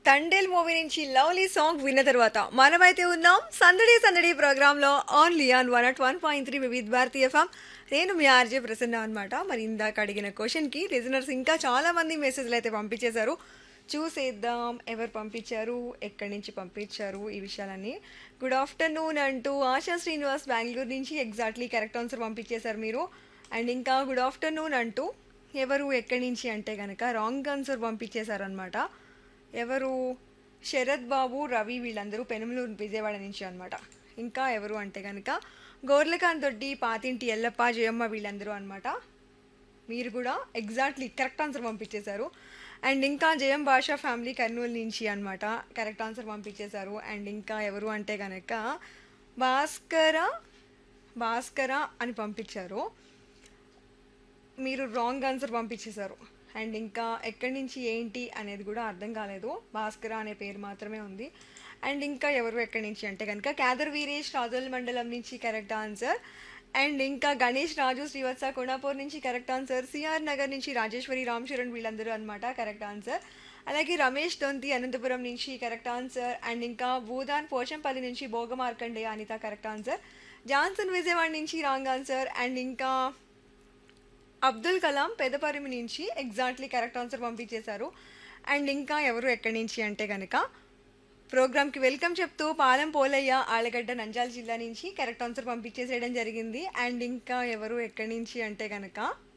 Thandel movie నుంచి lovely song విన్న తర్వాత మనమైతే ఉన్నాం సందడి సందడి ప్రోగ్రామ్ లో only on one at one point three Vividh Bharati FM నేను మీ ఆర్జే ప్రసన్న అనమాట మరి ఇందాక అడిగిన క్వశ్చన్ కి లిజనర్స్ ఇంకా చాలా మంది మెసేజ్లు అయితే పంపించేశారు చూసేద్దాం ఎవరు పంపించారు ఎక్కడి నుంచి పంపించారు ఈ విషయాలన్నీ గుడ్ ఆఫ్టర్నూన్ అంటూ ఆశా శ్రీనివాస్ బెంగళూరు నుంచి ఎగ్జాక్ట్లీ కరెక్ట్ ఆన్సర్ పంపించేశారు మీరు అండ్ ఇంకా గుడ్ ఆఫ్టర్నూన్ అంటూ ఎవరు ఎక్కడి నుంచి అంటే కనుక రాంగ్ ఆన్సర్ పంపించేశారనమాట ఎవరు శరత్ బాబు రవి వీళ్ళందరూ పెనుమలూరు విజయవాడ నుంచి అనమాట ఇంకా ఎవరు అంటే కనుక గోర్లకాంత్ దొడ్డి పాతింటి ఎల్లప్ప జయమ్మ వీళ్ళందరూ అనమాట మీరు కూడా ఎగ్జాక్ట్లీ కరెక్ట్ ఆన్సర్ పంపించేశారు అండ్ ఇంకా జయం భాషా ఫ్యామిలీ కర్నూలు నుంచి అనమాట కరెక్ట్ ఆన్సర్ పంపించేశారు అండ్ ఇంకా ఎవరు అంటే కనుక భాస్కర భాస్కర అని పంపించారు మీరు రాంగ్ ఆన్సర్ పంపించేశారు అండ్ ఇంకా ఎక్కడి నుంచి ఏంటి అనేది కూడా అర్థం కాలేదు భాస్కర అనే పేరు మాత్రమే ఉంది అండ్ ఇంకా ఎవరు ఎక్కడి నుంచి అంటే కనుక క్యాదర్ వీరేష్ రాజోల్ మండలం నుంచి కరెక్ట్ ఆన్సర్ అండ్ ఇంకా గణేష్ రాజు శ్రీవత్స కోనాపూర్ నుంచి కరెక్ట్ ఆన్సర్ సిఆర్ నగర్ నుంచి రాజేశ్వరి రామ్ చరణ్ వీళ్ళందరూ అనమాట కరెక్ట్ ఆన్సర్ అలాగే రమేష్ దొంతి అనంతపురం నుంచి కరెక్ట్ ఆన్సర్ అండ్ ఇంకా భూదాన్ పోచంపల్లి నుంచి Bhoga Markande Anitha correct answer Johnson Vijayawada నుంచి రాంగ్ ఆన్సర్ అండ్ ఇంకా అబ్దుల్ కలాం పెదపరిమి నుంచి ఎగ్జాక్ట్లీ కరెక్ట్ ఆన్సర్ పంపించేశారు అండ్ ఇంకా ఎవరు ఎక్కడి నుంచి అంటే కనుక ప్రోగ్రామ్కి వెల్కమ్ చెప్తూ పాలెం పోలయ్య ఆలగడ్డ నంజాల జిల్లా నుంచి కరెక్ట్ ఆన్సర్ పంపించేసేయడం జరిగింది అండ్ ఇంకా ఎవరు ఎక్కడి నుంచి అంటే కనుక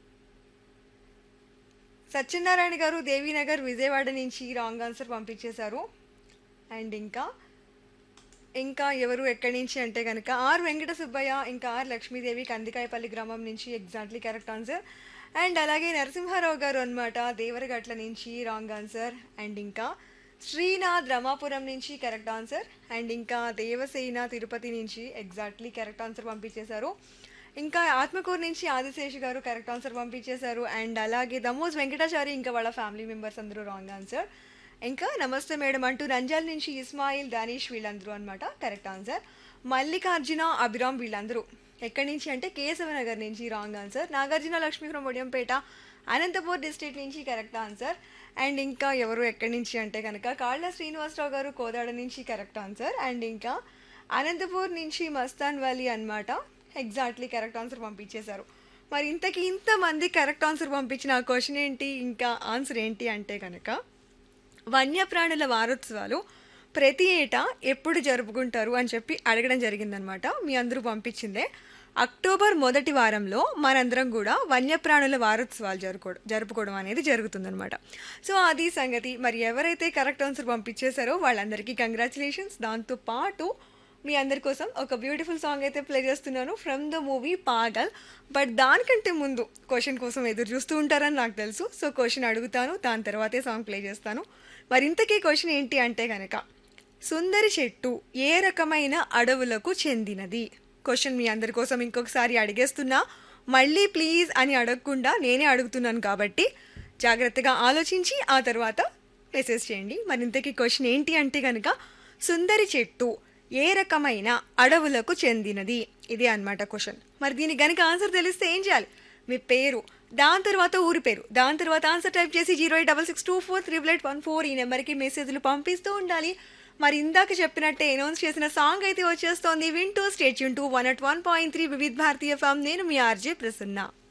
సత్యనారాయణ గారు దేవీనగర్ విజయవాడ నుంచి రాంగ్ ఆన్సర్ పంపించేశారు అండ్ ఇంకా ఇంకా ఎవరు ఎక్కడి నుంచి అంటే కనుక ఆర్ వెంకట సుబ్బయ్య ఇంకా ఆర్ లక్ష్మీదేవి కందికాయపల్లి గ్రామం నుంచి ఎగ్జాక్ట్లీ కరెక్ట్ ఆన్సర్ అండ్ అలాగే నరసింహారావు గారు అనమాట దేవరగట్ల నుంచి రాంగ్ ఆన్సర్ అండ్ ఇంకా శ్రీనాథ్ రమాపురం నుంచి కరెక్ట్ ఆన్సర్ అండ్ ఇంకా దేవసేన తిరుపతి నుంచి ఎగ్జాక్ట్లీ కరెక్ట్ ఆన్సర్ పంపించేశారు ఇంకా ఆత్మకూరు నుంచి ఆదిశేష్ గారు కరెక్ట్ ఆన్సర్ పంపించేశారు అండ్ అలాగే దమోజ్ వెంకటాచారి ఇంకా వాళ్ళ ఫ్యామిలీ మెంబర్స్ అందరూ రాంగ్ ఆన్సర్ ఇంకా నమస్తే మేడం అంటూ నంజాల్ నుంచి ఇస్మాయిల్ దానిష్ వీళ్ళందరూ అనమాట కరెక్ట్ ఆన్సర్ మల్లికార్జున అభిరామ్ వీళ్ళందరూ ఎక్కడి నుంచి అంటే కేశవనగర్ నుంచి wrong answer Nagarjuna Lakshmipuram Odiyampeta Anantapur district నుంచి కరెక్ట్ ఆన్సర్ అండ్ ఇంకా ఎవరు ఎక్కడి నుంచి అంటే కనుక కాళ్ళ శ్రీనివాసరావు గారు కోదాడ నుంచి కరెక్ట్ ఆన్సర్ అండ్ ఇంకా అనంతపూర్ నుంచి మస్తాన్ వ్యాలీ అనమాట ఎగ్జాక్ట్లీ కరెక్ట్ ఆన్సర్ పంపించేశారు మరి ఇంతకి ఇంతమంది కరెక్ట్ ఆన్సర్ పంపించిన క్వశ్చన్ ఏంటి ఇంకా ఆన్సర్ ఏంటి అంటే కనుక వన్యప్రాణుల వారోత్సవాలు ప్రతి ఏటా ఎప్పుడు జరుపుకుంటారు అని చెప్పి అడగడం జరిగిందనమాట మీ అందరూ పంపించిందే అక్టోబర్ మొదటి వారంలో మనందరం కూడా వన్యప్రాణుల వారోత్సవాలు జరుపుకో జరుపుకోవడం అనేది జరుగుతుందనమాట సో అది సంగతి మరి ఎవరైతే కరెక్ట్ ఆన్సర్ పంపించేశారో వాళ్ళందరికీ కంగ్రాచులేషన్స్ దాంతో పాటు మీ అందరి కోసం ఒక బ్యూటిఫుల్ సాంగ్ అయితే ప్లే చేస్తున్నాను from the movie Pagal but దానికంటే ముందు క్వశ్చన్ కోసం ఎదురు చూస్తూ ఉంటారని నాకు తెలుసు సో క్వశ్చన్ అడుగుతాను దాని తర్వాతే సాంగ్ ప్లే చేస్తాను మరి ఇంతకీ క్వశ్చన్ ఏంటి అంటే కనుక సుందరి చెట్టు ఏ రకమైన అడవులకు చెందినది క్వశ్చన్ మీ అందరి కోసం ఇంకొకసారి అడిగేస్తున్నా మళ్ళీ ప్లీజ్ అని అడగకుండా నేనే అడుగుతున్నాను కాబట్టి జాగ్రత్తగా ఆలోచించి ఆ తర్వాత మెసేజ్ చేయండి మరి ఇంతకీ క్వశ్చన్ ఏంటి అంటే కనుక సుందరి చెట్టు ఏ రకమైన అడవులకు చెందినది ఇదే అన్నమాట క్వశ్చన్ మరి దీనికి గనుక ఆన్సర్ తెలిస్తే ఏం చేయాలి మీ పేరు దాని తర్వాత ఊరి పేరు దాని తర్వాత ఆన్సర్ టైప్ చేసి zero eight double six two four triple eight one four ఈ నెంబర్కి మెసేజ్లు పంపిస్తూ ఉండాలి మరి ఇందాక చెప్పినట్టే అనౌన్స్ చేసిన సాంగ్ అయితే వచ్చేస్తోంది వింటూ స్టేట్ యూన్ to one at one point three Vividh Bharati FM నేను మీ ఆర్జే ప్రసన్న